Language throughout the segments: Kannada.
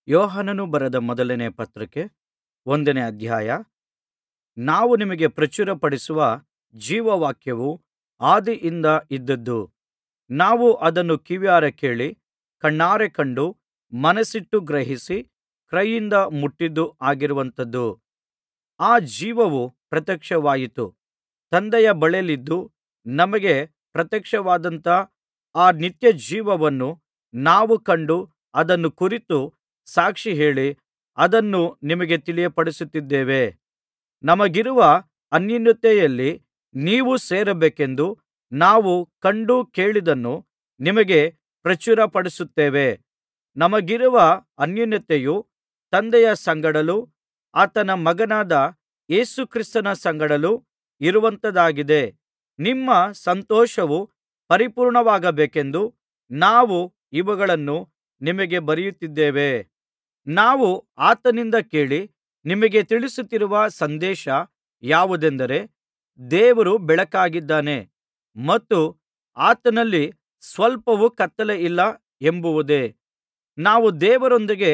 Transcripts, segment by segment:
ಯೋಹಾನನು ಬರೆದ ಮೊದಲನೇ ಪತ್ರಿಕೆ ಒಂದನೇ ಅಧ್ಯಾಯ ನಾವು ನಿಮಗೆ ಪ್ರಚುರಪಡಿಸುವ ಜೀವವಾಕ್ಯವು ಆದಿಯಿಂದ ಇದ್ದದ್ದು ನಾವು ಅದನ್ನು ಕಿವಿಯಾರೆ ಕೇಳಿ ಕಣ್ಣಾರೆ ಕಂಡು ಮನಸ್ಸಿಟ್ಟು ಗ್ರಹಿಸಿ ಕೈಯಿಂದ ಮುಟ್ಟಿದ್ದೂ ಆಗಿರುವಂಥದ್ದು ಆ ಜೀವವು ಪ್ರತ್ಯಕ್ಷವಾಯಿತು ತಂದೆಯ ಬಳಿಯಲ್ಲಿದ್ದು ನಮಗೆ ಪ್ರತ್ಯಕ್ಷವಾದಂಥ ಆ ನಿತ್ಯಜೀವವನ್ನು ನಾವು ಕಂಡು ಅದನ್ನು ಕುರಿತು ಸಾಕ್ಷಿ ಹೇಳಿ ಅದನ್ನು ನಿಮಗೆ ತಿಳಿಯಪಡಿಸುತ್ತಿದ್ದೇವೆ ನಮಗಿರುವ ಅನ್ಯೋನ್ಯತೆಯಲ್ಲಿ ನೀವೂ ಸೇರಬೇಕೆಂದು ನಾವು ಕಂಡು ಕೇಳಿದ್ದನ್ನು ನಿಮಗೆ ಪ್ರಚುರಪಡಿಸುತ್ತೇವೆ ನಮಗಿರುವ ಅನ್ಯೋನ್ಯತೆಯು ತಂದೆಯ ಸಂಗಡಲೂ ಆತನ ಮಗನಾದ ಯೇಸು ಕ್ರಿಸ್ತನ ಸಂಗಡಲೂ ಇರುವಂಥದ್ದಾಗಿದೆ ನಿಮ್ಮ ಸಂತೋಷವು ಪರಿಪೂರ್ಣವಾಗಬೇಕೆಂದು ನಾವು ಇವುಗಳನ್ನು ನಿಮಗೆ ಬರೆಯುತ್ತಿದ್ದೇವೆ ನಾವು ಆತನಿಂದ ಕೇಳಿ ನಿಮಗೆ ತಿಳಿಸುತ್ತಿರುವ ಸಂದೇಶ ಯಾವುದೆಂದರೆ ದೇವರು ಬೆಳಕಾಗಿದ್ದಾನೆ ಮತ್ತು ಆತನಲ್ಲಿ ಸ್ವಲ್ಪವೂ ಕತ್ತಲೆಯಿಲ್ಲ ಎಂಬುದೇ ನಾವು ದೇವರೊಂದಿಗೆ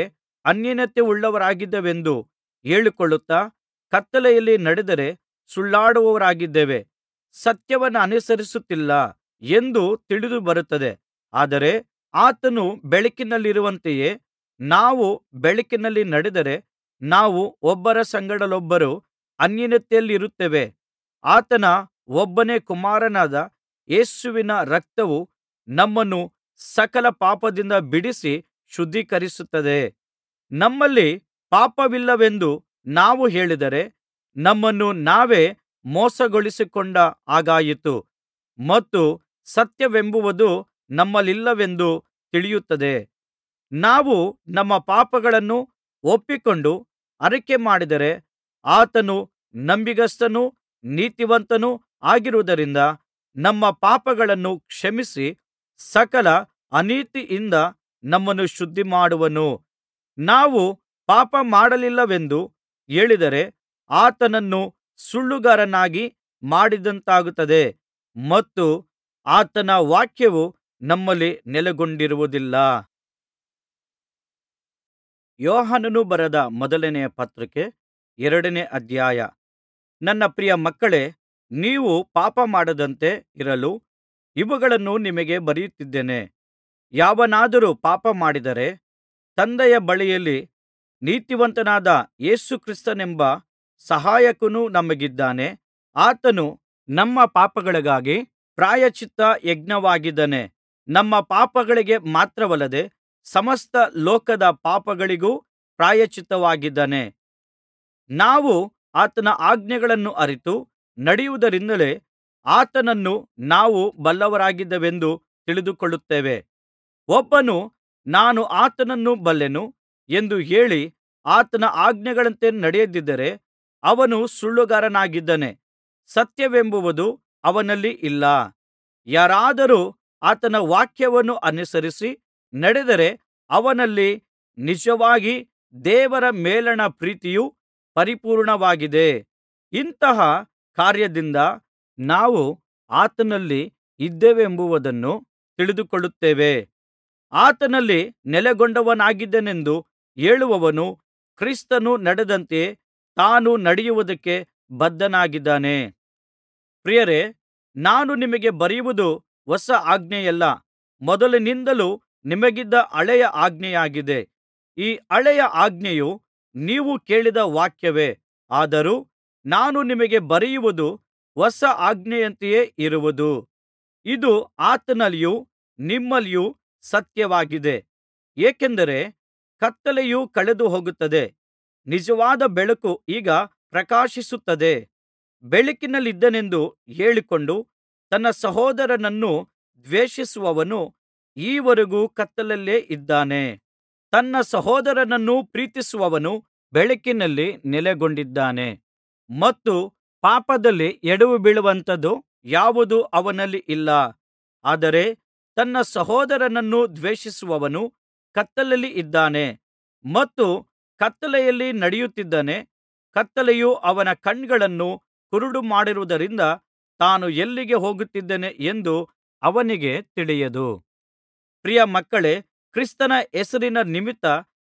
ಅನ್ಯೋನ್ಯತೆಯುಳ್ಳವರಾಗಿದ್ದೇವೆಂದು ಹೇಳಿಕೊಳ್ಳುತ್ತಾ ಕತ್ತಲೆಯಲ್ಲಿ ನಡೆದರೆ ಸುಳ್ಳಾಡುವವರಾಗಿದ್ದೇವೆ ಸತ್ಯವನ್ನನುಸರಿಸುತ್ತಿಲ್ಲ ಎಂದು ತಿಳಿದುಬರುತ್ತದೆ ಆದರೆ ಆತನು ಬೆಳಕಿನಲ್ಲಿರುವಂತೆಯೇ ನಾವು ಬೆಳಕಿನಲ್ಲಿ ನಡೆದರೆ ನಾವು ಒಬ್ಬರ ಸಂಗಡಲೊಬ್ಬರು ಅನ್ಯೋನ್ಯತೆಯಲ್ಲಿರುತ್ತೇವೆ ಆತನ ಒಬ್ಬನೇ ಕುಮಾರನಾದ ಯೇಸುವಿನ ರಕ್ತವು ನಮ್ಮನ್ನು ಸಕಲ ಪಾಪದಿಂದ ಬಿಡಿಸಿ ಶುದ್ಧೀಕರಿಸುತ್ತದೆ ನಮ್ಮಲ್ಲಿ ಪಾಪವಿಲ್ಲವೆಂದು ನಾವು ಹೇಳಿದರೆ ನಮ್ಮನ್ನು ನಾವೇ ಮೋಸಗೊಳಿಸಿಕೊಂಡ ಹಾಗಾಯಿತು ಮತ್ತು ಸತ್ಯವೆಂಬುದು ನಮ್ಮಲ್ಲಿಲ್ಲವೆಂದು ತಿಳಿಯುತ್ತದೆ ನಾವು ನಮ್ಮ ಪಾಪಗಳನ್ನು ಒಪ್ಪಿಕೊಂಡು ಅರಿಕೆಮಾಡಿದರೆ ಆತನು ನಂಬಿಗಸ್ತನೂ ನೀತಿವಂತನೂ ಆಗಿರುವುದರಿಂದ ನಮ್ಮ ಪಾಪಗಳನ್ನು ಕ್ಷಮಿಸಿ ಸಕಲ ಅನೀತಿಯಿಂದ ನಮ್ಮನ್ನು ಶುದ್ಧಿಮಾಡುವನು ನಾವು ಪಾಪ ಮಾಡಲಿಲ್ಲವೆಂದು ಹೇಳಿದರೆ ಆತನನ್ನು ಸುಳ್ಳುಗಾರನಾಗಿ ಮಾಡಿದಂತಾಗುತ್ತದೆ ಮತ್ತು ಆತನ ವಾಕ್ಯವು ನಮ್ಮಲ್ಲಿ ನೆಲೆಗೊಂಡಿರುವುದಿಲ್ಲ ಯೋಹಾನನು ಬರೆದ ಮೊದಲನೆಯ ಪತ್ರಿಕೆ ಎರಡನೇ ಅಧ್ಯಾಯ ನನ್ನ ಪ್ರಿಯ ಮಕ್ಕಳೇ ನೀವು ಪಾಪಮಾಡದಂತೆ ಇರಲು ಇವುಗಳನ್ನು ನಿಮಗೆ ಬರೆಯುತ್ತಿದ್ದೇನೆ ಯಾವನಾದರೂ ಪಾಪಮಾಡಿದರೆ ತಂದೆಯ ಬಳಿಯಲ್ಲಿ ನೀತಿವಂತನಾದ ಯೇಸು ಕ್ರಿಸ್ತನೆಂಬ ಸಹಾಯಕನು ನಮಗಿದ್ದಾನೆ ಆತನು ನಮ್ಮ ಪಾಪಗಳಿಗಾಗಿ ಪ್ರಾಯಶ್ಚಿತ್ತ ಯಜ್ಞವಾಗಿದ್ದಾನೆ ನಮ್ಮ ಪಾಪಗಳಿಗೆ ಮಾತ್ರವಲ್ಲದೆ ಸಮಸ್ತ ಲೋಕದ ಪಾಪಗಳಿಗೂ ಪ್ರಾಯಶ್ಚಿತ್ತವಾಗಿದ್ದಾನೆ ನಾವು ಆತನ ಆಜ್ಞೆಗಳನ್ನು ಅರಿತು ನಡೆಯುವುದರಿಂದಲೇ ಆತನನ್ನು ನಾವು ಬಲ್ಲವರಾಗಿದ್ದೇವೆಂದು ತಿಳಿದುಕೊಳ್ಳುತ್ತೇವೆ ಒಬ್ಬನು ನಾನು ಆತನನ್ನು ಬಲ್ಲೆನು ಎಂದು ಹೇಳಿ ಆತನ ಆಜ್ಞೆಗಳಂತೆ ನಡೆಯದಿದ್ದರೆ ಅವನು ಸುಳ್ಳುಗಾರನಾಗಿದ್ದಾನೆ ಸತ್ಯವೆಂಬುದು ಅವನಲ್ಲಿ ಇಲ್ಲ ಯಾರಾದರೂ ಆತನ ವಾಕ್ಯವನ್ನು ಅನುಸರಿಸಿ ನಡೆದರೆ ಅವನಲ್ಲಿ ನಿಜವಾಗಿ ದೇವರ ಮೇಲಣ ಪ್ರೀತಿಯು ಪರಿಪೂರ್ಣವಾಗಿದೆ ಇಂತಹ ಕಾರ್ಯದಿಂದ ನಾವು ಆತನಲ್ಲಿ ಇದ್ದೇವೆಂಬುದನ್ನು ತಿಳಿದುಕೊಳ್ಳುತ್ತೇವೆ ಆತನಲ್ಲಿ ನೆಲೆಗೊಂಡವನಾಗಿದ್ದೇನೆಂದು ಹೇಳುವವನು ಕ್ರಿಸ್ತನು ನಡೆದಂತೆಯೇ ತಾನು ನಡೆಯುವುದಕ್ಕೆ ಬದ್ಧನಾಗಿದ್ದಾನೆ ಪ್ರಿಯರೇ ನಾನು ನಿಮಗೆ ಬರೆಯುವುದು ಹೊಸ ಆಜ್ಞೆಯಲ್ಲ ಮೊದಲಿನಿಂದಲೂ ನಿಮಗಿದ್ದ ಹಳೆಯ ಆಜ್ಞೆಯಾಗಿದೆ ಈ ಹಳೆಯ ಆಜ್ಞೆಯು ನೀವು ಕೇಳಿದ ವಾಕ್ಯವೇ ಆದರೂ ನಾನು ನಿಮಗೆ ಬರೆಯುವುದು ಹೊಸ ಆಜ್ಞೆಯಂತೆಯೇ ಇರುವುದು ಇದು ಆತನಲ್ಲಿಯೂ ನಿಮ್ಮಲ್ಲಿಯೂ ಸತ್ಯವಾಗಿದೆ ಏಕೆಂದರೆ ಕತ್ತಲೆಯು ಕಳೆದು ಹೋಗುತ್ತದೆ ನಿಜವಾದ ಬೆಳಕು ಈಗ ಪ್ರಕಾಶಿಸುತ್ತದೆ ಬೆಳಕಿನಲ್ಲಿದ್ದೇನೆಂದು ಹೇಳಿಕೊಂಡು ತನ್ನ ಸಹೋದರನನ್ನು ದ್ವೇಷಿಸುವವನು ಈವರೆಗೂ ಕತ್ತಲಲ್ಲೇ ಇದ್ದಾನೆ ತನ್ನ ಸಹೋದರನನ್ನು ಪ್ರೀತಿಸುವವನು ಬೆಳಕಿನಲ್ಲಿ ನೆಲೆಗೊಂಡಿದ್ದಾನೆ ಮತ್ತು ಪಾಪದಲ್ಲಿ ಎಡವಿಬೀಳುವಂಥದ್ದು ಯಾವುದೂ ಅವನಲ್ಲಿ ಇಲ್ಲ ಆದರೆ ತನ್ನ ಸಹೋದರನನ್ನು ದ್ವೇಷಿಸುವವನು ಕತ್ತಲಲ್ಲಿ ಇದ್ದಾನೆ ಮತ್ತು ಕತ್ತಲೆಯಲ್ಲಿ ನಡೆಯುತ್ತಿದ್ದಾನೆ ಕತ್ತಲೆಯು ಅವನ ಕಣ್ಣುಗಳನ್ನು ಕುರುಡು ಮಾಡಿರುವುದರಿಂದ ತಾನು ಎಲ್ಲಿಗೆ ಹೋಗುತ್ತಿದ್ದಾನೆ ಎಂದು ಅವನಿಗೆ ತಿಳಿಯದು ಪ್ರಿಯ ಮಕ್ಕಳೇ ಕ್ರಿಸ್ತನ ಹೆಸರಿನ ನಿಮಿತ್ತ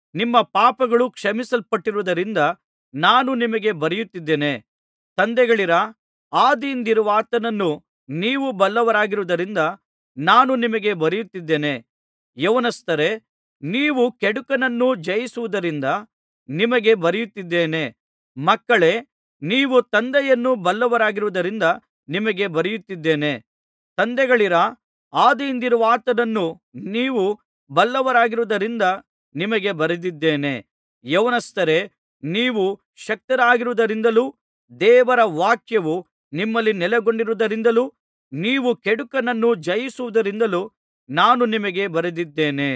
ನಿಮ್ಮ ಪಾಪಗಳು ಕ್ಷಮಿಸಲ್ಪಟ್ಟಿರುವುದರಿಂದ ನಾನು ನಿಮಗೆ ಬರೆಯುತ್ತಿದ್ದೇನೆ ತಂದೆಗಳಿರಾ ಆದಿಯಿಂದಿರುವಾತನನ್ನು ನೀವು ಬಲ್ಲವರಾಗಿರುವುದರಿಂದ ನಾನು ನಿಮಗೆ ಬರೆಯುತ್ತಿದ್ದೇನೆ ಯೌವನಸ್ಥರೇ ನೀವು ಕೆಡುಕನನ್ನು ಜಯಿಸುವುದರಿಂದ ನಿಮಗೆ ಬರೆಯುತ್ತಿದ್ದೇನೆ ಮಕ್ಕಳೇ ನೀವು ತಂದೆಯನ್ನು ಬಲ್ಲವರಾಗಿರುವುದರಿಂದ ನಿಮಗೆ ಬರೆಯುತ್ತಿದ್ದೇನೆ ತಂದೆಗಳಿರಾ ಆದಿಯಿಂದಿರುವಾತನನ್ನು ನೀವು ಬಲ್ಲವರಾಗಿರುವುದರಿಂದ ನಿಮಗೆ ಬರೆದಿದ್ದೇನೆ ಯೌವನಸ್ಥರೇ ನೀವು ಶಕ್ತರಾಗಿರುವುದರಿಂದಲೂ ದೇವರ ವಾಕ್ಯವು ನಿಮ್ಮಲ್ಲಿ ನೆಲೆಗೊಂಡಿರುವುದರಿಂದಲೂ ನೀವು ಕೆಡುಕನನ್ನು ಜಯಿಸುವುದರಿಂದಲೂ ನಾನು ನಿಮಗೆ ಬರೆದಿದ್ದೇನೆ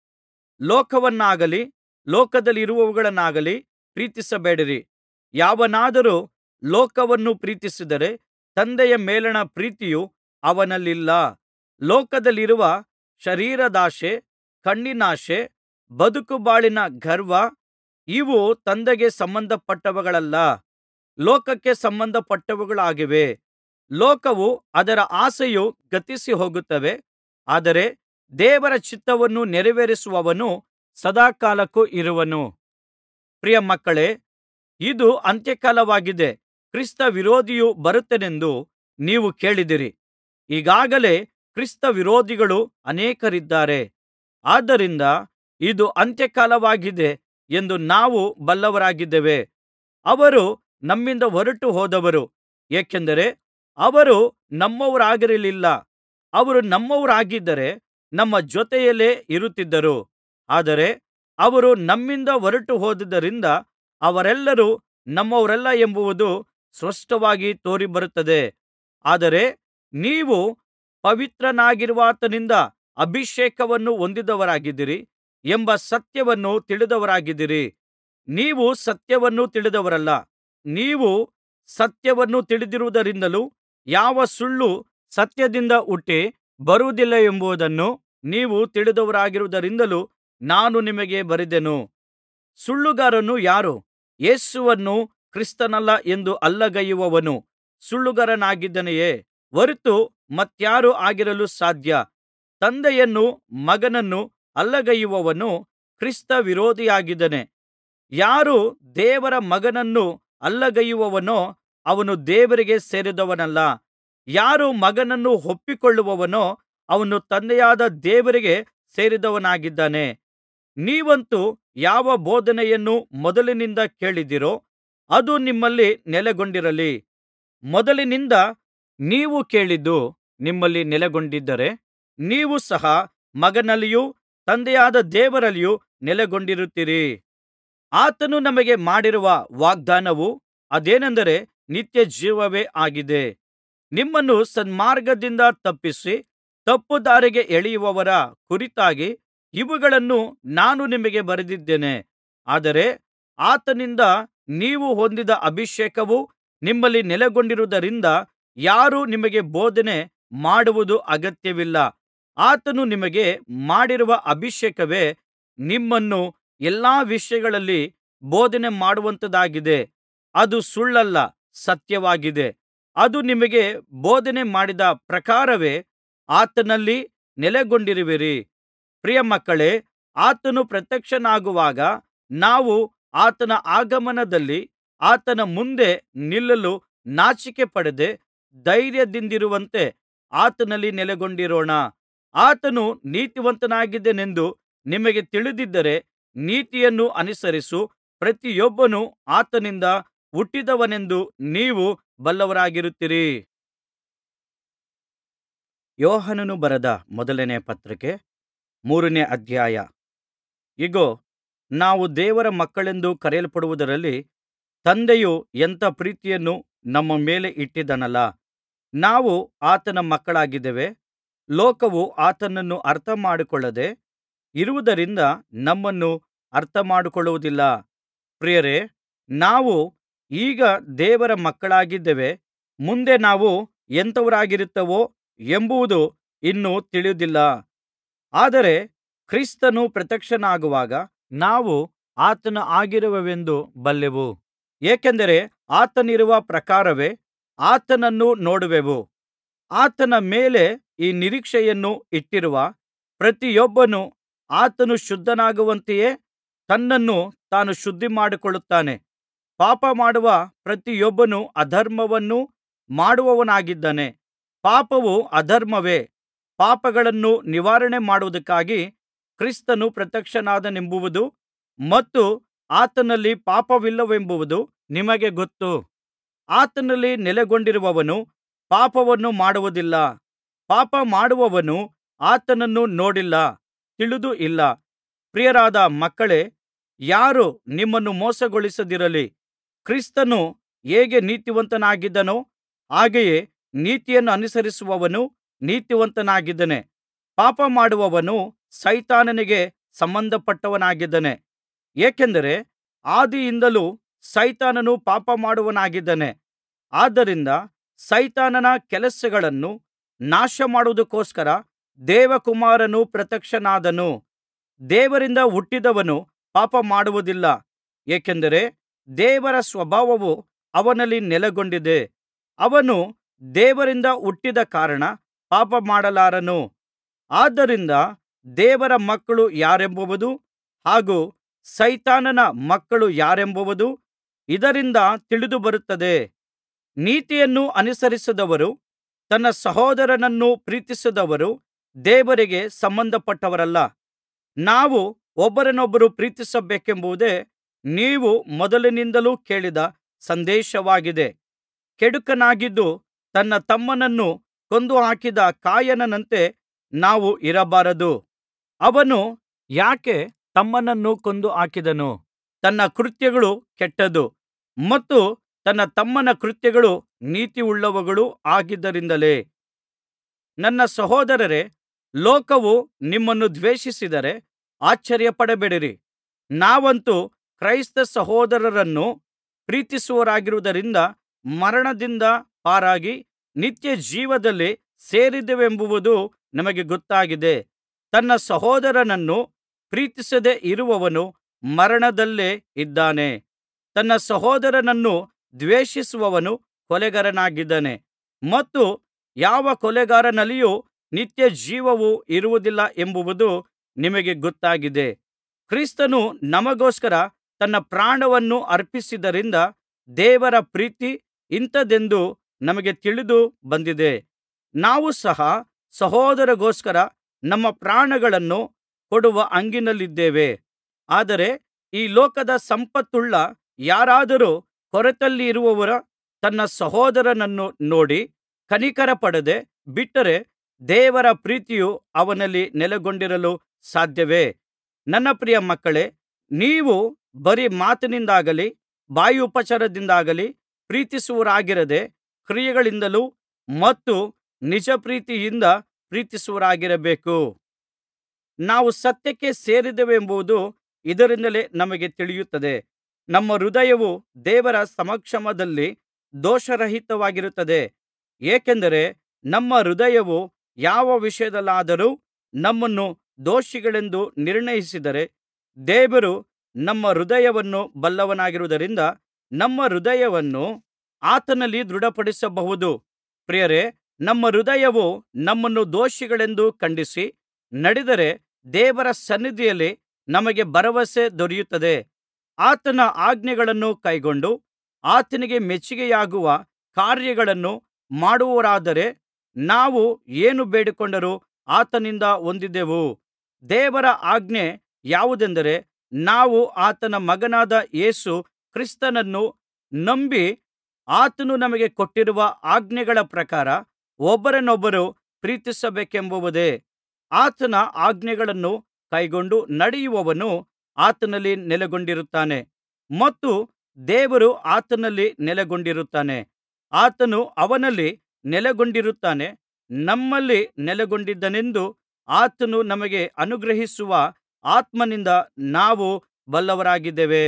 ಲೋಕವನ್ನಾಗಲಿ ಲೋಕದಲ್ಲಿರುವವುಗಳನ್ನಾಗಲಿ ಪ್ರೀತಿಸಬೇಡಿರಿ ಯಾವನಾದರೂ ಲೋಕವನ್ನು ಪ್ರೀತಿಸಿದರೆ ತಂದೆಯ ಮೇಲಣ ಪ್ರೀತಿಯು ಅವನಲ್ಲಿಲ್ಲ ಲೋಕದಲ್ಲಿರುವ ಶರೀರದಾಶೆ ಕಣ್ಣಿನಾಶೆ ಬದುಕುಬಾಳಿನ ಗರ್ವ ಇವು ತಂದೆಗೆ ಸಂಬಂಧಪಟ್ಟವುಗಳಲ್ಲ ಲೋಕಕ್ಕೆ ಸಂಬಂಧಪಟ್ಟವುಗಳಾಗಿವೆ ಲೋಕವೂ ಅದರ ಆಸೆಯೂ ಗತಿಸಿ ಹೋಗುತ್ತವೆ ಆದರೆ ದೇವರ ಚಿತ್ತವನ್ನು ನೆರವೇರಿಸುವವನು ಸದಾಕಾಲಕ್ಕೂ ಇರುವನು ಪ್ರಿಯ ಮಕ್ಕಳೇ ಇದು ಅಂತ್ಯಕಾಲವಾಗಿದೆ ಕ್ರಿಸ್ತ ವಿರೋಧಿಯು ಬರುತ್ತಾನೆಂದು ನೀವು ಕೇಳಿದಿರಿ ಈಗಾಗಲೇ ಕ್ರಿಸ್ತ ವಿರೋಧಿಗಳು ಅನೇಕರಿದ್ದಾರೆ ಆದ್ದರಿಂದ ಇದು ಅಂತ್ಯಕಾಲವಾಗಿದೆ ಎಂದು ನಾವು ಬಲ್ಲವರಾಗಿದ್ದೇವೆ ಅವರು ನಮ್ಮಿಂದ ಹೊರಟು ಹೋದವರು ಏಕೆಂದರೆ ಅವರು ನಮ್ಮವರಾಗಿರಲಿಲ್ಲ ಅವರು ನಮ್ಮವರಾಗಿದ್ದರೆ ನಮ್ಮ ಜೊತೆಯಲ್ಲೇ ಇರುತ್ತಿದ್ದರು ಆದರೆ ಅವರು ನಮ್ಮಿಂದ ಹೊರಟು ಹೋದುದರಿಂದ ಅವರೆಲ್ಲರೂ ನಮ್ಮವರಲ್ಲ ಎಂಬುದು ಸ್ಪಷ್ಟವಾಗಿ ತೋರಿಬರುತ್ತದೆ ಆದರೆ ನೀವು ಪವಿತ್ರನಾಗಿರುವಾತನಿಂದ ಅಭಿಷೇಕವನ್ನು ಹೊಂದಿದವರಾಗಿದ್ದೀರಿ ಎಂಬ ಸತ್ಯವನ್ನು ತಿಳಿದವರಾಗಿದ್ದೀರಿ ನೀವು ಸತ್ಯವನ್ನು ತಿಳಿದವರಲ್ಲ ನೀವು ಸತ್ಯವನ್ನು ತಿಳಿದಿರುವುದರಿಂದಲೂ ಯಾವ ಸುಳ್ಳು ಸತ್ಯದಿಂದ ಹುಟ್ಟಿ ಬರುವುದಿಲ್ಲವೆಂಬುದನ್ನು ನೀವು ತಿಳಿದವರಾಗಿರುವುದರಿಂದಲೂ ನಾನು ನಿಮಗೆ ಬರೆದೆನು ಸುಳ್ಳುಗಾರನು ಯಾರು ಯೇಸುವನ್ನು ಕ್ರಿಸ್ತನಲ್ಲ ಎಂದು ಅಲ್ಲಗಳೆಯುವವನು ಸುಳ್ಳುಗಾರನಾಗಿದ್ದಾನೆಯೇ ಹೊರತು ಮತ್ತಾರು ಆಗಿರಲು ಸಾಧ್ಯ ತಂದೆಯನ್ನೂ ಮಗನನ್ನೂ ಅಲ್ಲಗಳೆಯುವವನು ಕ್ರಿಸ್ತ ವಿರೋಧಿಯಾಗಿದ್ದಾನೆ ಯಾರು ದೇವರ ಮಗನನ್ನು ಅಲ್ಲಗಳೆಯುವನೋ ಅವನು ದೇವರಿಗೆ ಸೇರಿದವನಲ್ಲ ಯಾರು ಮಗನನ್ನು ಒಪ್ಪಿಕೊಳ್ಳುವನೋ ಅವನು ತಂದೆಯಾದ ದೇವರಿಗೆ ಸೇರಿದವನಾಗಿದ್ದಾನೆ ನೀವಂತೂ ಯಾವ ಬೋಧನೆಯನ್ನು ಮೊದಲಿನಿಂದ ಕೇಳಿದಿರೋ ಅದು ನಿಮ್ಮಲ್ಲಿ ನೆಲೆಗೊಂಡಿರಲಿ ಮೊದಲಿನಿಂದ ನೀವು ಕೇಳಿದ್ದು ನಿಮ್ಮಲ್ಲಿ ನೆಲೆಗೊಂಡಿದ್ದರೆ ನೀವು ಸಹ ಮಗನಲ್ಲಿಯೂ ತಂದೆಯಾದ ದೇವರಲ್ಲಿಯೂ ನೆಲೆಗೊಂಡಿರುತ್ತೀರಿ ಆತನು ನಮಗೆ ಮಾಡಿರುವ ವಾಗ್ದಾನವು ಅದೇನೆಂದರೆ ನಿತ್ಯಜೀವವೇ ಆಗಿದೆ ನಿಮ್ಮನ್ನು ಸನ್ಮಾರ್ಗದಿಂದ ತಪ್ಪಿಸಿ ತಪ್ಪುದಾರಿಗೆ ಎಳೆಯುವವರ ಕುರಿತಾಗಿ ಇವುಗಳನ್ನು ನಾನು ನಿಮಗೆ ಬರೆದಿದ್ದೇನೆ ಆದರೆ ಆತನಿಂದ ನೀವು ಹೊಂದಿದ ಅಭಿಷೇಕವು ನಿಮ್ಮಲ್ಲಿ ನೆಲೆಗೊಂಡಿರುವುದರಿಂದ ಯಾರೂ ನಿಮಗೆ ಬೋಧನೆ ಮಾಡುವುದು ಅಗತ್ಯವಿಲ್ಲ ಆತನು ನಿಮಗೆ ಮಾಡಿರುವ ಅಭಿಷೇಕವೇ ನಿಮ್ಮನ್ನು ಎಲ್ಲಾ ವಿಷಯಗಳಲ್ಲಿ ಬೋಧನೆ ಮಾಡುವಂಥದ್ದಾಗಿದೆ ಅದು ಸುಳ್ಳಲ್ಲ ಸತ್ಯವಾಗಿದೆ ಅದು ನಿಮಗೆ ಬೋಧನೆ ಮಾಡಿದ ಪ್ರಕಾರವೇ ಆತನಲ್ಲಿ ನೆಲೆಗೊಂಡಿರುವಿರಿ ಪ್ರಿಯ ಮಕ್ಕಳೇ ಆತನು ಪ್ರತ್ಯಕ್ಷನಾಗುವಾಗ ನಾವು ಆತನ ಆಗಮನದಲ್ಲಿ ಆತನ ಮುಂದೆ ನಿಲ್ಲಲು ನಾಚಿಕೆಪಡದೆ ಧೈರ್ಯದಿಂದಿರುವಂತೆ ಆತನಲ್ಲಿ ನೆಲೆಗೊಂಡಿರೋಣ ಆತನು ನೀತಿವಂತನಾಗಿದ್ದಾನೆಂದು ನಿಮಗೆ ತಿಳಿದಿದ್ದರೆ ನೀತಿಯನ್ನು ಅನುಸರಿಸುವ ಪ್ರತಿಯೊಬ್ಬನೂ ಆತನಿಂದ ಹುಟ್ಟಿದವನೆಂದು ನೀವು ಬಲ್ಲವರಾಗಿರುತ್ತೀರಿ ಯೋಹಾನನು ಬರೆದ ಮೊದಲನೇ ಪತ್ರಿಕೆ ಮೂರನೇ ಅಧ್ಯಾಯ ಇಗೋ ನಾವು ದೇವರ ಮಕ್ಕಳೆಂದು ಕರೆಯಲ್ಪಡುವುದರಲ್ಲಿ ತಂದೆಯು ಎಂಥ ಪ್ರೀತಿಯನ್ನು ನಮ್ಮ ಮೇಲೆ ಇಟ್ಟಿದ್ದಾನಲ್ಲಾ ನಾವು ಆತನ ಮಕ್ಕಳಾಗಿದ್ದೇವೆ ಲೋಕವು ಆತನನ್ನು ಅರ್ಥಮಾಡಿಕೊಳ್ಳದೆ ಇರುವುದರಿಂದ ನಮ್ಮನ್ನು ಅರ್ಥಮಾಡಿಕೊಳ್ಳುವುದಿಲ್ಲ ಪ್ರಿಯರೇ ನಾವು ಈಗ ದೇವರ ಮಕ್ಕಳಾಗಿದ್ದೇವೆ ಮುಂದೆ ನಾವು ಎಂಥವರಾಗಿರುತ್ತೇವೋ ಎಂಬುದು ಇನ್ನೂ ತಿಳಿದಿಲ್ಲ ಆದರೆ ಕ್ರಿಸ್ತನು ಪ್ರತ್ಯಕ್ಷನಾಗುವಾಗ ನಾವು ಆತನ ಹಾಗಿರುವೆವೆಂದು ಬಲ್ಲೆವು ಏಕೆಂದರೆ ಆತನಿರುವ ಪ್ರಕಾರವೇ ಆತನನ್ನು ನೋಡುವೆವು ಆತನ ಮೇಲೆ ಈ ನಿರೀಕ್ಷೆಯನ್ನು ಇಟ್ಟಿರುವ ಪ್ರತಿಯೊಬ್ಬನು ಆತನು ಶುದ್ಧನಾಗುವಂತೆಯೇ ತನ್ನನ್ನು ತಾನು ಶುದ್ಧಿಮಾಡಿಕೊಳ್ಳುತ್ತಾನೆ ಪಾಪಮಾಡುವ ಪ್ರತಿಯೊಬ್ಬನೂ ಅಧರ್ಮವನ್ನು ಮಾಡುವವನಾಗಿದ್ದಾನೆ ಪಾಪವು ಅಧರ್ಮವೇ ಪಾಪಗಳನ್ನು ನಿವಾರಣೆ ಮಾಡುವುದಕ್ಕಾಗಿ ಕ್ರಿಸ್ತನು ಪ್ರತ್ಯಕ್ಷನಾದನೆಂಬುದು ಮತ್ತು ಆತನಲ್ಲಿ ಪಾಪವಿಲ್ಲವೆಂಬುದು ನಿಮಗೆ ಗೊತ್ತು ಆತನಲ್ಲಿ ನೆಲೆಗೊಂಡಿರುವವನು ಪಾಪವನ್ನು ಮಾಡುವುದಿಲ್ಲ ಪಾಪ ಮಾಡುವವನು ಆತನನ್ನು ನೋಡಿಲ್ಲ ತಿಳಿದೂ ಇಲ್ಲ ಪ್ರಿಯರಾದ ಮಕ್ಕಳೇ ಯಾರೂ ನಿಮ್ಮನ್ನು ಮೋಸಗೊಳಿಸದಿರಲಿ ಕ್ರಿಸ್ತನು ಹೇಗೆ ನೀತಿವಂತನಾಗಿದ್ದನೋ ಹಾಗೆಯೇ ನೀತಿಯನ್ನು ಅನುಸರಿಸುವವನು ನೀತಿವಂತನಾಗಿದ್ದಾನೆ ಪಾಪಮಾಡುವವನು ಸೈತಾನನಿಗೆ ಸಂಬಂಧಪಟ್ಟವನಾಗಿದ್ದಾನೆ ಏಕೆಂದರೆ ಆದಿಯಿಂದಲೂ ಸೈತಾನನು ಪಾಪಮಾಡುವವನಾಗಿದ್ದಾನೆ ಆದ್ದರಿಂದ ಸೈತಾನನ ಕೆಲಸಗಳನ್ನು ನಾಶಮಾಡುವುದಕ್ಕೋಸ್ಕರ ದೇವಕುಮಾರನು ಪ್ರತ್ಯಕ್ಷನಾದನು ದೇವರಿಂದ ಹುಟ್ಟಿದವನು ಪಾಪಮಾಡುವುದಿಲ್ಲ ಏಕೆಂದರೆ ದೇವರ ಸ್ವಭಾವವು ಅವನಲ್ಲಿ ನೆಲೆಗೊಂಡಿದೆ ಅವನು ದೇವರಿಂದ ಹುಟ್ಟಿದ ಕಾರಣ ಪಾಪಮಾಡಲಾರನು ಆದ್ದರಿಂದ ದೇವರ ಮಕ್ಕಳು ಯಾರೆಂಬುದು ಹಾಗೂ ಸೈತಾನನ ಮಕ್ಕಳು ಯಾರೆಂಬುದು ಇದರಿಂದ ತಿಳಿದುಬರುತ್ತದೆ ನೀತಿಯನ್ನು ಅನುಸರಿಸದವರು ತನ್ನ ಸಹೋದರನನ್ನು ಪ್ರೀತಿಸದವರು ದೇವರಿಗೆ ಸಂಬಂಧಪಟ್ಟವರಲ್ಲ ನಾವು ಒಬ್ಬರನೊಬ್ಬರು ಪ್ರೀತಿಸಬೇಕೆಂಬುದೇ ನೀವು ಮೊದಲಿನಿಂದಲೂ ಕೇಳಿದ ಸಂದೇಶವಾಗಿದೆ ಕೆಡುಕನಾಗಿದ್ದು ತನ್ನ ತಮ್ಮನನ್ನು ಕೊಂದುಹಾಕಿದ ಕಾಯಿನನಂತೆ ನಾವು ಇರಬಾರದು ಅವನು ಯಾಕೆ ತಮ್ಮನನ್ನು ಕೊಂದು ಹಾಕಿದನು ತನ್ನ ಕೃತ್ಯಗಳು ಕೆಟ್ಟದ್ದು ಮತ್ತು ತನ್ನ ತಮ್ಮನ ಕೃತ್ಯಗಳು ನೀತಿಯುಳ್ಳವುಗಳು ಆಗಿದ್ದರಿಂದಲೇ ನನ್ನ ಸಹೋದರರೇ ಲೋಕವು ನಿಮ್ಮನ್ನು ದ್ವೇಷಿಸಿದರೆ ಆಶ್ಚರ್ಯಪಡಬೇಡಿರಿ ನಾವಂತೂ ಕ್ರೈಸ್ತ ಸಹೋದರರನ್ನು ಪ್ರೀತಿಸುವವರಾಗಿರುವುದರಿಂದ ಮರಣದಿಂದ ಪಾರಾಗಿ ನಿತ್ಯಜೀವದಲ್ಲಿ ಸೇರಿದ್ದೇವೆಂಬುದು ನಮಗೆ ಗೊತ್ತಾಗಿದೆ ತನ್ನ ಸಹೋದರನನ್ನು ಪ್ರೀತಿಸದೆ ಇರುವವನು ಮರಣದಲ್ಲೇ ಇದ್ದಾನೆ ತನ್ನ ಸಹೋದರನನ್ನು ದ್ವೇಷಿಸುವವನು ಕೊಲೆಗಾರನಾಗಿದ್ದಾನೆ ಮತ್ತು ಯಾವ ಕೊಲೆಗಾರನಲ್ಲಿಯೂ ನಿತ್ಯಜೀವವು ಇರುವುದಿಲ್ಲ ಎಂಬುದು ನಿಮಗೆ ಗೊತ್ತಾಗಿದೆ ಕ್ರಿಸ್ತನು ನಮಗೋಸ್ಕರ ತನ್ನ ಪ್ರಾಣವನ್ನು ಅರ್ಪಿಸಿದ್ದರಿಂದ ದೇವರ ಪ್ರೀತಿ ಇಂಥದೆಂದು ನಮಗೆ ತಿಳಿದು ಬಂದಿದೆ ನಾವು ಸಹ ಸಹೋದರರಿಗೋಸ್ಕರ ನಮ್ಮ ಪ್ರಾಣಗಳನ್ನು ಕೊಡುವ ಹಂಗಿನಲ್ಲಿದ್ದೇವೆ ಆದರೆ ಈ ಲೋಕದ ಸಂಪತ್ತುಳ್ಳ ಯಾರಾದರೂ ಕೊರತೆಯಲ್ಲಿರುವವರ ತನ್ನ ಸಹೋದರನನ್ನು ನೋಡಿ ಕನಿಕರಪಡದೆ ಬಿಟ್ಟರೆ ದೇವರ ಪ್ರೀತಿಯು ಅವನಲ್ಲಿ ನೆಲೆಗೊಂಡಿರಲು ಸಾಧ್ಯವೇ ನನ್ನ ಪ್ರಿಯ ಮಕ್ಕಳೇ ನೀವು ಬರೀ ಮಾತಿನಿಂದಾಗಲಿ ಬಾಯುಪಚಾರದಿಂದಾಗಲಿ ಪ್ರೀತಿಸುವವರಾಗಿರದೆ ಕ್ರಿಯೆಗಳಿಂದಲೂ ಮತ್ತು ನಿಜ ಪ್ರೀತಿಯಿಂದ ಪ್ರೀತಿಸುವವರಾಗಿರಬೇಕು ನಾವು ಸತ್ಯಕ್ಕೆ ಸೇರಿದ್ದೇವೆಂಬುದು ಇದರಿಂದಲೇ ನಮಗೆ ತಿಳಿಯುತ್ತದೆ ನಮ್ಮ ಹೃದಯವು ದೇವರ ಸಮಕ್ಷಮದಲ್ಲಿ ದೋಷರಹಿತವಾಗಿರುತ್ತದೆ ಏಕೆಂದರೆ ನಮ್ಮ ಹೃದಯವು ಯಾವ ವಿಷಯದಲ್ಲಾದರೂ ನಮ್ಮನ್ನು ದೋಷಿಗಳೆಂದು ನಿರ್ಣಯಿಸಿದರೆ ದೇವರು ನಮ್ಮ ಹೃದಯವನ್ನು ಬಲ್ಲವನಾಗಿರುವುದರಿಂದ ನಮ್ಮ ಹೃದಯವನ್ನು ಆತನಲ್ಲಿ ದೃಢಪಡಿಸಬಹುದು ಪ್ರಿಯರೇ ನಮ್ಮ ಹೃದಯವು ನಮ್ಮನ್ನು ದೋಷಿಗಳೆಂದು ಖಂಡಿಸಿ ನಡೆದರೆ ದೇವರ ಸನ್ನಿಧಿಯಲ್ಲಿ ನಮಗೆ ಭರವಸೆ ದೊರೆಯುತ್ತದೆ ಆತನ ಆಜ್ಞೆಗಳನ್ನು ಕೈಕೊಂಡು ಆತನಿಗೆ ಮೆಚ್ಚಿಕೆಯಾಗುವ ಕಾರ್ಯಗಳನ್ನು ಮಾಡುವವರಾದರೆ ನಾವು ಏನು ಬೇಡಿಕೊಂಡರೂ ಆತನಿಂದ ಹೊಂದುವೆವು ದೇವರ ಆಜ್ಞೆ ಯಾವುದೆಂದರೆ ನಾವು ಆತನ ಮಗನಾದ ಯೇಸು ಕ್ರಿಸ್ತನನ್ನು ನಂಬಿ ಆತನು ನಮಗೆ ಕೊಟ್ಟಿರುವ ಆಜ್ಞೆಗಳ ಪ್ರಕಾರ ಒಬ್ಬರನೊಬ್ಬರು ಪ್ರೀತಿಸಬೇಕೆಂಬುದೇ ಆತನ ಆಜ್ಞೆಗಳನ್ನು ಕೈಕೊಂಡು ನಡೆಯುವವನು ಆತನಲ್ಲಿ ನೆಲೆಗೊಂಡಿರುತ್ತಾನೆ ಮತ್ತು ದೇವರು ಆತನಲ್ಲಿ ನೆಲೆಗೊಂಡಿರುತ್ತಾನೆ ಆತನು ಅವನಲ್ಲಿ ನೆಲೆಗೊಂಡಿರುತ್ತಾನೆ ನಮ್ಮಲ್ಲಿ ನೆಲೆಗೊಂಡಿದ್ದಾನೆಂದು ಆತನು ನಮಗೆ ಅನುಗ್ರಹಿಸುವ ಆತ್ಮನಿಂದ ನಾವು ಬಲ್ಲವರಾಗಿದ್ದೇವೆ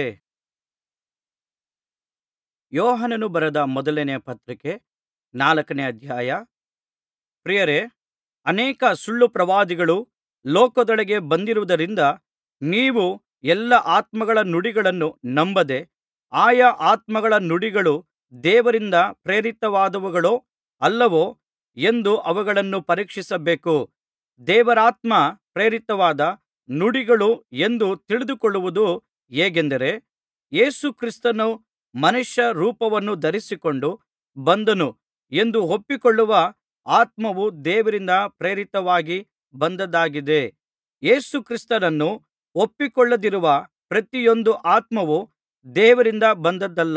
ಯೋಹಾನನು ಬರೆದ ಮೊದಲನೆಯ ಪತ್ರಿಕೆ ನಾಲ್ಕನೇ ಅಧ್ಯಾಯ ಪ್ರಿಯರೇ ಅನೇಕ ಸುಳ್ಳು ಪ್ರವಾದಿಗಳು ಲೋಕದೊಳಗೆ ಬಂದಿರುವುದರಿಂದ ನೀವು ಎಲ್ಲಾ ಆತ್ಮಗಳ ನುಡಿಗಳನ್ನು ನಂಬದೆ ಆಯಾ ಆತ್ಮಗಳ ನುಡಿಗಳು ದೇವರಿಂದ ಪ್ರೇರಿತವಾದವುಗಳೋ ಅಲ್ಲವೋ ಎಂದು ಅವುಗಳನ್ನು ಪರೀಕ್ಷಿಸಬೇಕು ದೇವರಾತ್ಮ ಪ್ರೇರಿತವಾದ ನುಡಿಗಳು ಎಂದು ತಿಳಿದುಕೊಳ್ಳುವುದು ಹೇಗೆಂದರೆ ಯೇಸು ಕ್ರಿಸ್ತನು ಮನುಷ್ಯ ರೂಪವನ್ನು ಧರಿಸಿಕೊಂಡು ಬಂದನು ಎಂದು ಒಪ್ಪಿಕೊಳ್ಳುವ ಆತ್ಮವು ದೇವರಿಂದ ಪ್ರೇರಿತವಾಗಿ ಬಂದದ್ದಾಗಿದೆ ಯೇಸು ಕ್ರಿಸ್ತನನ್ನು ಒಪ್ಪಿಕೊಳ್ಳದಿರುವ ಪ್ರತಿಯೊಂದು ಆತ್ಮವು ದೇವರಿಂದ ಬಂದದ್ದಲ್ಲ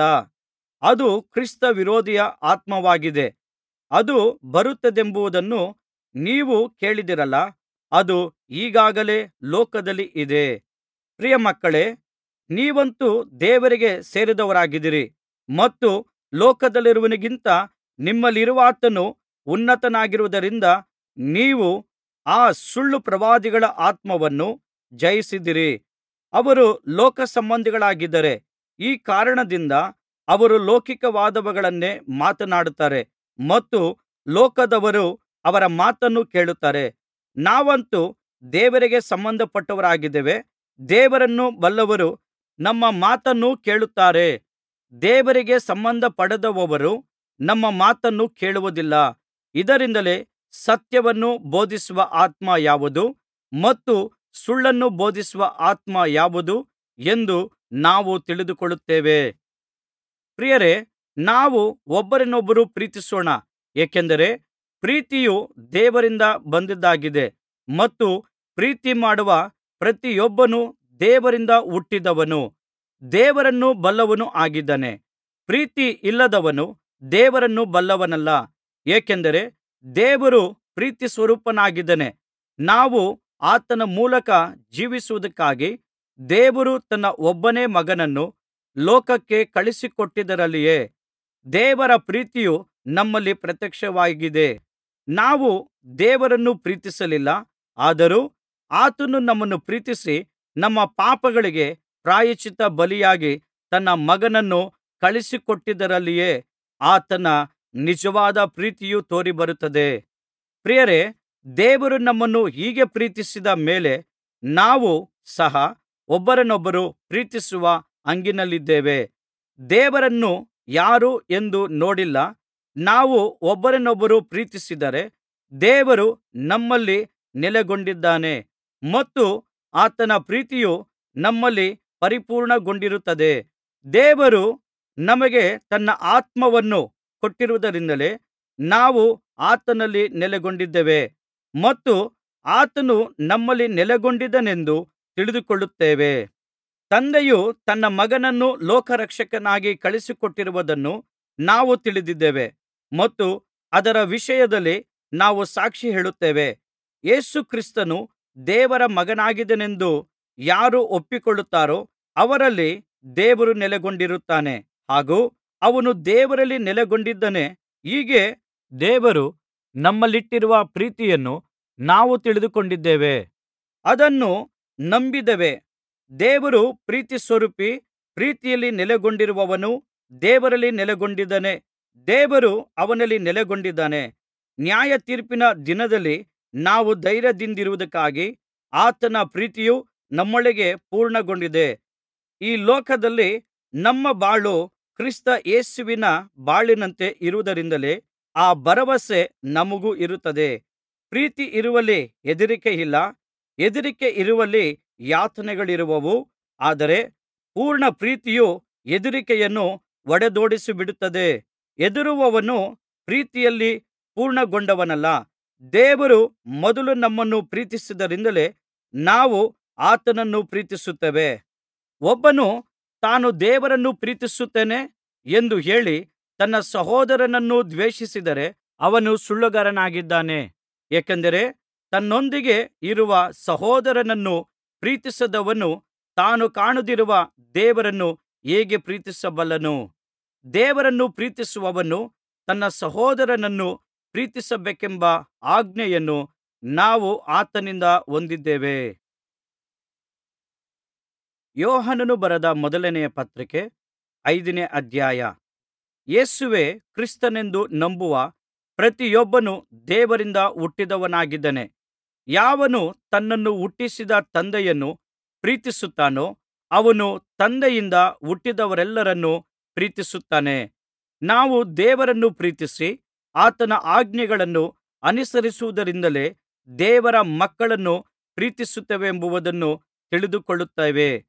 ಅದು ಕ್ರಿಸ್ತ ವಿರೋಧಿಯ ಆತ್ಮವಾಗಿದೆ ಅದು ಬರುತ್ತದೆಂಬುದನ್ನು ನೀವು ಕೇಳಿದಿರಲ್ಲಾ ಅದು ಈಗಾಗಲೇ ಲೋಕದಲ್ಲಿ ಇದೆ ಪ್ರಿಯಮಕ್ಕಳೇ ನೀವಂತೂ ದೇವರಿಗೆ ಸೇರಿದವರಾಗಿದ್ದೀರಿ ಮತ್ತು ಲೋಕದಲ್ಲಿರುವವನಿಗಿಂತ ನಿಮ್ಮಲ್ಲಿರುವಾತನು ಉನ್ನತನಾಗಿರುವುದರಿಂದ ನೀವು ಆ ಸುಳ್ಳು ಪ್ರವಾದಿಗಳ ಆತ್ಮವನ್ನು ಜಯಿಸಿದಿರಿ ಅವರು ಲೋಕ ಸಂಬಂಧಿಗಳಾಗಿದ್ದಾರೆ ಈ ಕಾರಣದಿಂದ ಅವರು ಲೌಕಿಕವಾದವುಗಳನ್ನೇ ಮಾತನಾಡುತ್ತಾರೆ ಮತ್ತು ಲೋಕದವರು ಅವರ ಮಾತನ್ನು ಕೇಳುತ್ತಾರೆ ನಾವಂತೂ ದೇವರಿಗೆ ಸಂಬಂಧಪಟ್ಟವರಾಗಿದ್ದೇವೆ ದೇವರನ್ನು ಬಲ್ಲವರು ನಮ್ಮ ಮಾತನ್ನು ಕೇಳುತ್ತಾರೆ ದೇವರಿಗೆ ಸಂಬಂಧಪಡದವರು ನಮ್ಮ ಮಾತನ್ನು ಕೇಳುವುದಿಲ್ಲ ಇದರಿಂದಲೇ ಸತ್ಯವನ್ನು ಬೋಧಿಸುವ ಆತ್ಮ ಯಾವುದು ಮತ್ತು ಸುಳ್ಳನ್ನು ಬೋಧಿಸುವ ಆತ್ಮ ಯಾವುದು ಎಂದು ನಾವು ತಿಳಿದುಕೊಳ್ಳುತ್ತೇವೆ ಪ್ರಿಯರೇ ನಾವು ಒಬ್ಬರನ್ನೊಬ್ಬರು ಪ್ರೀತಿಸೋಣ ಏಕೆಂದರೆ ಪ್ರೀತಿಯು ದೇವರಿಂದ ಬಂದದ್ದಾಗಿದೆ ಮತ್ತು ಪ್ರೀತಿ ಮಾಡುವ ಪ್ರತಿಯೊಬ್ಬನೂ ದೇವರಿಂದ ಹುಟ್ಟಿದವನು ದೇವರನ್ನು ಬಲ್ಲವನೂ ಆಗಿದ್ದಾನೆ ಪ್ರೀತಿ ಇಲ್ಲದವನು ದೇವರನ್ನು ಬಲ್ಲವನಲ್ಲ ಏಕೆಂದರೆ ದೇವರು ಪ್ರೀತಿ ಸ್ವರೂಪನಾಗಿದ್ದಾನೆ ನಾವು ಆತನ ಮೂಲಕ ಜೀವಿಸುವುದಕ್ಕಾಗಿ ದೇವರು ತನ್ನ ಒಬ್ಬನೇ ಮಗನನ್ನು ಲೋಕಕ್ಕೆ ಕಳುಹಿಸಿಕೊಟ್ಟದ್ದರಲ್ಲಿಯೇ ದೇವರ ಪ್ರೀತಿಯು ನಮ್ಮಲ್ಲಿ ಪ್ರತ್ಯಕ್ಷವಾಗಿದೆ ನಾವು ದೇವರನ್ನು ಪ್ರೀತಿಸಲಿಲ್ಲ ಆದರೂ ಆತನು ನಮ್ಮನ್ನು ಪ್ರೀತಿಸಿ ನಮ್ಮ ಪಾಪಗಳಿಗೆ ಪ್ರಾಯಶ್ಚಿತ್ತ ಬಲಿಯಾಗಿ ತನ್ನ ಮಗನನ್ನು ಕಳುಹಿಸಿಕೊಟ್ಟದ್ದರಲ್ಲಿಯೇ ಆತನ ನಿಜವಾದ ಪ್ರೀತಿಯು ತೋರಿಬರುತ್ತದೆ ಪ್ರಿಯರೇ ದೇವರು ನಮ್ಮನ್ನು ಹೀಗೆ ಪ್ರೀತಿಸಿದ ಮೇಲೆ ನಾವು ಸಹ ಒಬ್ಬರನ್ನೊಬ್ಬರು ಪ್ರೀತಿಸುವ ಹಂಗಿನಲ್ಲಿದ್ದೇವೆ ದೇವರನ್ನು ಯಾರು ಎಂದು ನೋಡಿಲ್ಲ ನಾವು ಒಬ್ಬರನ್ನೊಬ್ಬರು ಪ್ರೀತಿಸಿದರೆ ದೇವರು ನಮ್ಮಲ್ಲಿ ನೆಲೆಗೊಂಡಿದ್ದಾನೆ ಮತ್ತು ಆತನ ಪ್ರೀತಿಯು ನಮ್ಮಲ್ಲಿ ಪರಿಪೂರ್ಣಗೊಂಡಿರುತ್ತದೆ ದೇವರು ನಮಗೆ ತನ್ನ ಆತ್ಮವನ್ನು ಕೊಟ್ಟಿರುವುದರಿಂದಲೇ ನಾವು ಆತನಲ್ಲಿ ನೆಲೆಗೊಂಡಿದ್ದೇವೆ ಮತ್ತು ಆತನು ನಮ್ಮಲ್ಲಿ ನೆಲೆಗೊಂಡಿದ್ದಾನೆಂದು ತಿಳಿದುಕೊಳ್ಳುತ್ತೇವೆ ತಂದೆಯು ತನ್ನ ಮಗನನ್ನು ಲೋಕರಕ್ಷಕನಾಗಿ ಕಳುಹಿಸಿಕೊಟ್ಟಿರುವುದನ್ನು ನಾವು ತಿಳಿದಿದ್ದೇವೆ ಮತ್ತು ಅದರ ವಿಷಯದಲ್ಲಿ ನಾವು ಸಾಕ್ಷಿ ಹೇಳುತ್ತೇವೆ ಯೇಸು ಕ್ರಿಸ್ತನು ದೇವರ ಮಗನಾಗಿದ್ದಾನೆಂದು ಯಾರು ಒಪ್ಪಿಕೊಳ್ಳುತ್ತಾರೋ ಅವರಲ್ಲಿ ದೇವರು ನೆಲೆಗೊಂಡಿರುತ್ತಾನೆ ಹಾಗೂ ಅವನು ದೇವರಲ್ಲಿ ನೆಲೆಗೊಂಡಿದ್ದಾನೆ ಹೀಗೆ ದೇವರು ನಮ್ಮಲ್ಲಿಟ್ಟಿರುವ ಪ್ರೀತಿಯನ್ನು ನಾವು ತಿಳಿದುಕೊಂಡಿದ್ದೇವೆ ಅದನ್ನು ನಂಬಿದ್ದೇವೆ ದೇವರು ಪ್ರೀತಿ ಸ್ವರೂಪಿ ಪ್ರೀತಿಯಲ್ಲಿ ನೆಲೆಗೊಂಡಿರುವವನು ದೇವರಲ್ಲಿ ನೆಲೆಗೊಂಡಿದ್ದಾನೆ ದೇವರು ಅವನಲ್ಲಿ ನೆಲೆಗೊಂಡಿದ್ದಾನೆ ನ್ಯಾಯತೀರ್ಪಿನ ದಿನದಲ್ಲಿ ನಾವು ಧೈರ್ಯದಿಂದಿರುವುದಕ್ಕಾಗಿ ಆತನ ಪ್ರೀತಿಯು ನಮ್ಮೊಳಗೆ ಪೂರ್ಣಗೊಂಡಿದೆ ಈ ಲೋಕದಲ್ಲಿ ನಮ್ಮ ಬಾಳು ಕ್ರಿಸ್ತ ಯೇಸುವಿನ ಬಾಳಿನಂತೆ ಇರುವುದರಿಂದಲೇ ಆ ಭರವಸೆ ನಮಗೂ ಇರುತ್ತದೆ ಪ್ರೀತಿ ಇರುವಲ್ಲಿ ಹೆದರಿಕೆ ಇಲ್ಲ ಹೆದರಿಕೆ ಇರುವಲ್ಲಿ ಯಾತನೆಗಳಿರುವವು ಆದರೆ ಪೂರ್ಣ ಪ್ರೀತಿಯು ಹೆದರಿಕೆಯನ್ನು ಹೊಡೆದೋಡಿಸಿಬಿಡುತ್ತದೆ ಹೆದರುವವನು ಪ್ರೀತಿಯಲ್ಲಿ ಪೂರ್ಣಗೊಂಡವನಲ್ಲ ದೇವರು ಮೊದಲು ನಮ್ಮನ್ನು ಪ್ರೀತಿಸಿದ್ದರಿಂದಲೇ ನಾವು ಆತನನ್ನು ಪ್ರೀತಿಸುತ್ತೇವೆ ಒಬ್ಬನು ತಾನು ದೇವರನ್ನು ಪ್ರೀತಿಸುತ್ತೇನೆ ಎಂದು ಹೇಳಿ ತನ್ನ ಸಹೋದರನನ್ನು ದ್ವೇಷಿಸಿದರೆ ಅವನು ಸುಳ್ಳುಗಾರನಾಗಿದ್ದಾನೆ ಏಕೆಂದರೆ ತನ್ನೊಂದಿಗೆ ಇರುವ ಸಹೋದರನನ್ನು ಪ್ರೀತಿಸದವನು ತಾನು ಕಾಣದಿರುವ ದೇವರನ್ನು ಹೇಗೆ ಪ್ರೀತಿಸಬಲ್ಲನು ದೇವರನ್ನು ಪ್ರೀತಿಸುವವನು ತನ್ನ ಸಹೋದರನನ್ನು ಪ್ರೀತಿಸಬೇಕೆಂಬ ಆಜ್ಞೆಯನ್ನು ನಾವು ಆತನಿಂದ ಹೊಂದಿದ್ದೇವೆ ಯೋಹಾನನು ಬರೆದ ಮೊದಲನೆಯ ಪತ್ರಿಕೆ ಐದನೇ ಅಧ್ಯಾಯ ಯೇಸುವೇ ಕ್ರಿಸ್ತನೆಂದು ನಂಬುವ ಪ್ರತಿಯೊಬ್ಬನು ದೇವರಿಂದ ಹುಟ್ಟಿದವನಾಗಿದ್ದಾನೆ ಯಾವನು ತನ್ನನ್ನು ಹುಟ್ಟಿಸಿದ ತಂದೆಯನ್ನು ಪ್ರೀತಿಸುತ್ತಾನೋ ಅವನು ತಂದೆಯಿಂದ ಹುಟ್ಟಿದವರೆಲ್ಲರನ್ನೂ ಪ್ರೀತಿಸುತ್ತಾನೆ ನಾವು ದೇವರನ್ನು ಪ್ರೀತಿಸಿ ಆತನ ಆಜ್ಞೆಗಳನ್ನು ಅನುಸರಿಸುವುದರಿಂದಲೇ ದೇವರ ಮಕ್ಕಳನ್ನು ಪ್ರೀತಿಸುತ್ತೇವೆಂಬುದನ್ನು ತಿಳಿದುಕೊಳ್ಳುತ್ತೇವೆ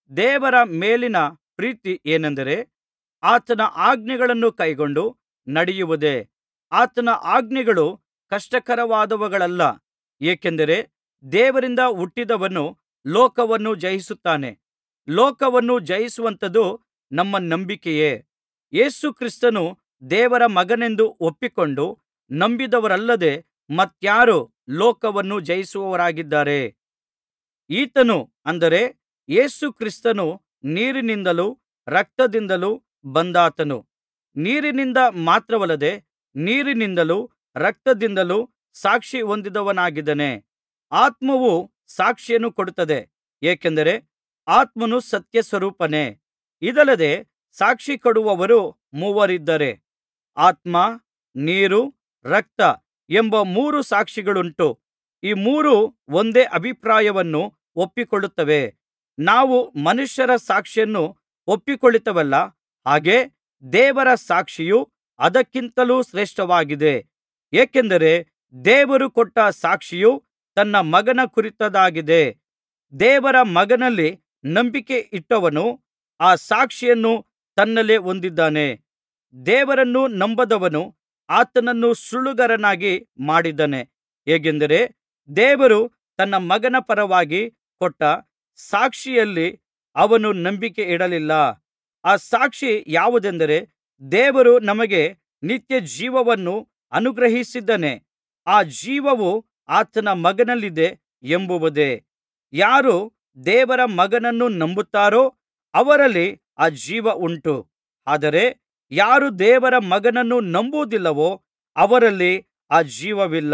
ದೇವರ ಮೇಲಿನ ಪ್ರೀತಿ ಏನೆಂದರೆ ಆತನ ಆಜ್ಞೆಗಳನ್ನು ಕೈಕೊಂಡು ನಡೆಯುವುದೇ ಆತನ ಆಜ್ಞೆಗಳು ಕಷ್ಟಕರವಾದವುಗಳಲ್ಲ ಏಕೆಂದರೆ ದೇವರಿಂದ ಹುಟ್ಟಿದವನು ಲೋಕವನ್ನು ಜಯಿಸುತ್ತಾನೆ ಲೋಕವನ್ನು ಜಯಿಸುವಂಥದ್ದು ನಮ್ಮ ನಂಬಿಕೆಯೇ ಯೇಸು ಕ್ರಿಸ್ತನು ದೇವರ ಮಗನೆಂದು ಒಪ್ಪಿಕೊಂಡು ನಂಬಿದವರಲ್ಲದೆ ಮತ್ಯಾರು ಲೋಕವನ್ನು ಜಯಿಸುವವರಾಗಿದ್ದಾರೆ ಈತನು ಅಂದರೆ ಯೇಸು ಕ್ರಿಸ್ತನು ನೀರಿನಿಂದಲೂ ರಕ್ತದಿಂದಲೂ ಬಂದಾತನು ನೀರಿನಿಂದ ಮಾತ್ರವಲ್ಲದೆ ನೀರಿನಿಂದಲೂ ರಕ್ತದಿಂದಲೂ ಸಾಕ್ಷಿ ಹೊಂದಿದವನಾಗಿದ್ದಾನೆ ಆತ್ಮವು ಸಾಕ್ಷಿಯನ್ನು ಕೊಡುತ್ತದೆ ಏಕೆಂದರೆ ಆತ್ಮನು ಸತ್ಯಸ್ವರೂಪನೇ ಇದಲ್ಲದೆ ಸಾಕ್ಷಿ ಕೊಡುವವರು ಮೂವರಿದ್ದಾರೆ ಆತ್ಮ ನೀರು ರಕ್ತ ಎಂಬ ಮೂರು ಸಾಕ್ಷಿಗಳುಂಟು ಈ ಮೂರು ಒಂದೇ ಅಭಿಪ್ರಾಯವನ್ನು ಒಪ್ಪಿಕೊಳ್ಳುತ್ತವೆ ನಾವು ಮನುಷ್ಯರ ಸಾಕ್ಷಿಯನ್ನು ಒಪ್ಪಿಕೊಳ್ಳುತ್ತೇವಲ್ಲಾ ಹಾಗೆ ದೇವರ ಸಾಕ್ಷಿಯು ಅದಕ್ಕಿಂತಲೂ ಶ್ರೇಷ್ಠವಾಗಿದೆ ಏಕೆಂದರೆ ದೇವರು ಕೊಟ್ಟ ಸಾಕ್ಷಿಯು ತನ್ನ ಮಗನ ಕುರಿತದ್ದಾಗಿದೆ ದೇವರ ಮಗನಲ್ಲಿ ನಂಬಿಕೆ ಇಟ್ಟವನು ಆ ಸಾಕ್ಷಿಯನ್ನು ತನ್ನಲ್ಲೇ ಹೊಂದಿದ್ದಾನೆ ದೇವರನ್ನು ನಂಬದವನು ಆತನನ್ನು ಸುಳ್ಳುಗಾರನಾಗಿ ಮಾಡಿದ್ದಾನೆ ಹೇಗೆಂದರೆ ದೇವರು ತನ್ನ ಮಗನ ಪರವಾಗಿ ಕೊಟ್ಟ ಸಾಕ್ಷಿಯಲ್ಲಿ ಅವನು ನಂಬಿಕೆ ಇಡಲಿಲ್ಲ ಆ ಸಾಕ್ಷಿ ಯಾವುದೆಂದರೆ ದೇವರು ನಮಗೆ ನಿತ್ಯ ಜೀವವನ್ನು ಅನುಗ್ರಹಿಸಿದ್ದಾನೆ ಆ ಜೀವವು ಆತನ ಮಗನಲ್ಲಿದೆ ಎಂಬುದೇ ಯಾರು ದೇವರ ಮಗನನ್ನು ನಂಬುತ್ತಾರೋ ಅವರಲ್ಲಿ ಆ ಜೀವ ಉಂಟು ಆದರೆ ಯಾರು ದೇವರ ಮಗನನ್ನು ನಂಬುವುದಿಲ್ಲವೋ ಅವರಲ್ಲಿ ಆ ಜೀವವಿಲ್ಲ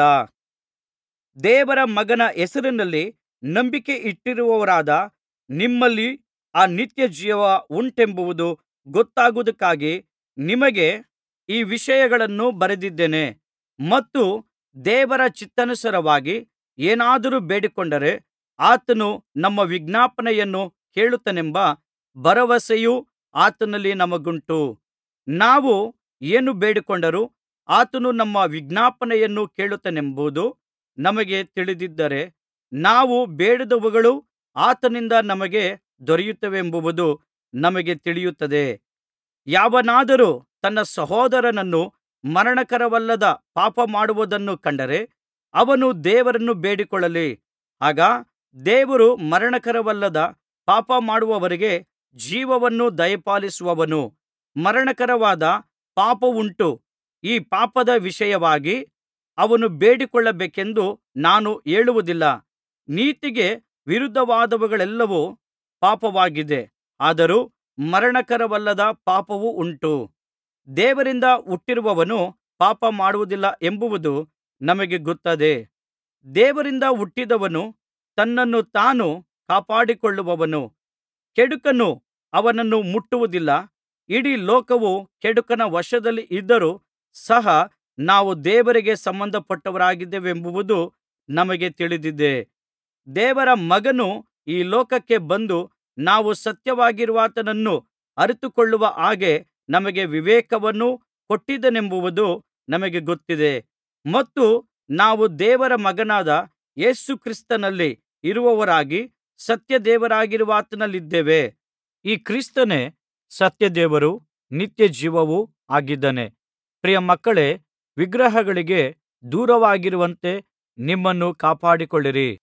ದೇವರ ಮಗನ ಹೆಸರಿನಲ್ಲಿ ನಂಬಿಕೆ ಇಟ್ಟಿರುವವರಾದ ನಿಮ್ಮಲ್ಲಿ ಆ ನಿತ್ಯ ಜೀವ ಉಂಟೆಂಬುದು ಗೊತ್ತಾಗುವುದಕ್ಕಾಗಿ ನಿಮಗೆ ಈ ವಿಷಯಗಳನ್ನು ಬರೆದಿದ್ದೇನೆ ಮತ್ತು ದೇವರ ಚಿತ್ತಾನುಸಾರವಾಗಿ ಏನಾದರೂ ಬೇಡಿಕೊಂಡರೆ ಆತನು ನಮ್ಮ ವಿಜ್ಞಾಪನೆಯನ್ನು ಕೇಳುತ್ತಾನೆಂಬ ಭರವಸೆಯು ಆತನಲ್ಲಿ ನಮಗುಂಟು ನಾವು ಏನು ಬೇಡಿಕೊಂಡರೂ ಆತನು ನಮ್ಮ ವಿಜ್ಞಾಪನೆಯನ್ನು ಕೇಳುತ್ತಾನೆಂಬುದು ನಮಗೆ ತಿಳಿದಿದ್ದರೆ ನಾವು ಬೇಡಿದವುಗಳು ಆತನಿಂದ ನಮಗೆ ದೊರೆಯುತ್ತವೆಂಬುದು ನಮಗೆ ತಿಳಿಯುತ್ತದೆ ಯಾವನಾದರೂ ತನ್ನ ಸಹೋದರನನ್ನು ಮರಣಕರವಲ್ಲದ ಪಾಪ ಮಾಡುವುದನ್ನು ಕಂಡರೆ ಅವನು ದೇವರನ್ನು ಬೇಡಿಕೊಳ್ಳಲಿ ಆಗ ದೇವರು ಮರಣಕರವಲ್ಲದ ಪಾಪ ಮಾಡುವವರಿಗೆ ಜೀವವನ್ನು ದಯಪಾಲಿಸುವನು ಮರಣಕರವಾದ ಪಾಪವುಂಟು ಈ ಪಾಪದ ವಿಷಯವಾಗಿ ಅವನು ಬೇಡಿಕೊಳ್ಳಬೇಕೆಂದು ನಾನು ಹೇಳುವುದಿಲ್ಲ ನೀತಿಗೆ ವಿರುದ್ಧವಾದವುಗಳೆಲ್ಲವೂ ಪಾಪವಾಗಿದೆ ಆದರೂ ಮರಣಕರವಲ್ಲದ ಪಾಪವು ಉಂಟು ದೇವರಿಂದ ಹುಟ್ಟಿರುವವನು ಪಾಪ ಮಾಡುವುದಿಲ್ಲ ಎಂಬುದು ನಮಗೆ ಗೊತ್ತದೆ ದೇವರಿಂದ ಹುಟ್ಟಿದವನು ತನ್ನನ್ನು ತಾನು ಕಾಪಾಡಿಕೊಳ್ಳುವನು ಕೆಡುಕನು ಅವನನ್ನು ಮುಟ್ಟುವುದಿಲ್ಲ ಇಡೀ ಲೋಕವು ಕೆಡುಕನ ವಶದಲ್ಲಿ ಇದ್ದರೂ ಸಹ ನಾವು ದೇವರಿಗೆ ಸಂಬಂಧಪಟ್ಟವರಾಗಿದ್ದೇವೆಂಬುದು ನಮಗೆ ತಿಳಿದಿದೆ ದೇವರ ಮಗನು ಈ ಲೋಕಕ್ಕೆ ಬಂದು ನಾವು ಸತ್ಯವಾಗಿರುವಾತನನ್ನು ಅರಿತುಕೊಳ್ಳುವ ಹಾಗೆ ನಮಗೆ ವಿವೇಕವನ್ನು ಕೊಟ್ಟಿದ್ದಾನೆಂಬುದು ನಮಗೆ ಗೊತ್ತಿದೆ ಮತ್ತು ನಾವು ದೇವರ ಮಗನಾದ ಯೇಸು ಕ್ರಿಸ್ತನಲ್ಲಿ ಇರುವವರಾಗಿ ಸತ್ಯದೇವರಾಗಿರುವಾತನಲ್ಲಿದ್ದೇವೆ ಈ ಕ್ರಿಸ್ತನೇ ಸತ್ಯದೇವರೂ ನಿತ್ಯಜೀವವೂ ಆಗಿದ್ದಾನೆ ಪ್ರಿಯ ಮಕ್ಕಳೇ ವಿಗ್ರಹಗಳಿಗೆ ದೂರವಾಗಿರುವಂತೆ ನಿಮ್ಮನ್ನು ಕಾಪಾಡಿಕೊಳ್ಳಿರಿ